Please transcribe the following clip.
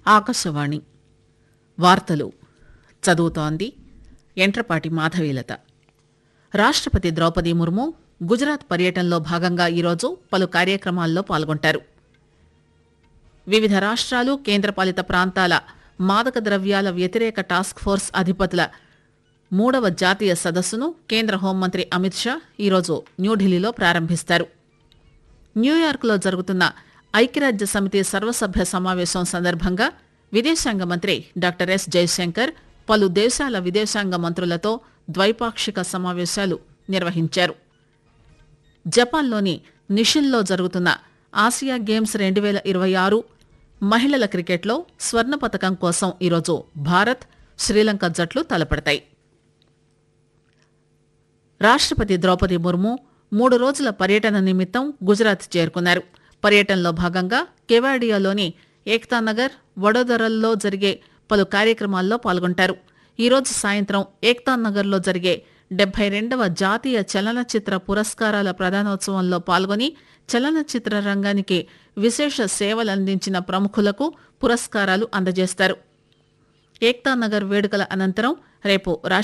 ఆకాశవాణి వార్తలు చదువుతోంది ఎంట్రపాటి మాధవీలత రాష్టపతి ద్రౌపది ముర్ము గుజరాత్ పర్యటనలో భాగంగా ఈరోజు పలు కార్యక్రమాల్లో పాల్గొంటారు వివిధ రాష్ట్రాలు కేంద్రపాలిత ప్రాంతాల మాదక ద్రవ్యాల వ్యతిరేక టాస్క్ ఫోర్స్ అధిపతుల మూడవ జాతీయ సదస్సును కేంద్ర హోంమంత్రి అమిత్ షా ఈరోజు న్యూఢిల్లీలో ప్రారంభిస్తారు న్యూయార్క్లో జరుగుతున్న ఐక్యరాజ్య సమితి సర్వసభ్య సమావేశం సందర్భంగా విదేశాంగ మంత్రి డాక్టర్ ఎస్ జయశంకర్ పలు దేశాల విదేశాంగ మంత్రులతో ద్వైపాక్షిక సమావేశాలు నిర్వహించారు జపాన్లోని నిషిన్లో జరుగుతున్న ఆసియా గేమ్స్ రెండు వేల ఇరవై ఆరు మహిళల క్రికెట్లో స్వర్ణ పతకం కోసం ఈరోజు భారత్ శ్రీలంక జట్లు తలపడతాయి రాష్టపతి ద్రౌపది ముర్ము మూడు రోజుల పర్యటన నిమిత్తం గుజరాత్ చేరుకున్నారు పర్యటనలో భాగంగా కెవాడియాలోని ఏక్తానగర్ వడోదరల్లో జరిగే పలు కార్యక్రమాల్లో పాల్గొంటారు ఈరోజు సాయంత్రం ఏక్తానగర్లో జరిగే డెబ్బై రెండవ జాతీయ చలనచిత్ర పురస్కారాల ప్రదానోత్సవంలో పాల్గొని చలనచిత్ర రంగానికి విశేష సేవలందించిన ప్రముఖులకు పురస్కారాలు అందజేస్తారు ఏక్తానగర్ వేడుకల అనంతరం రేపు రాష్ట్ర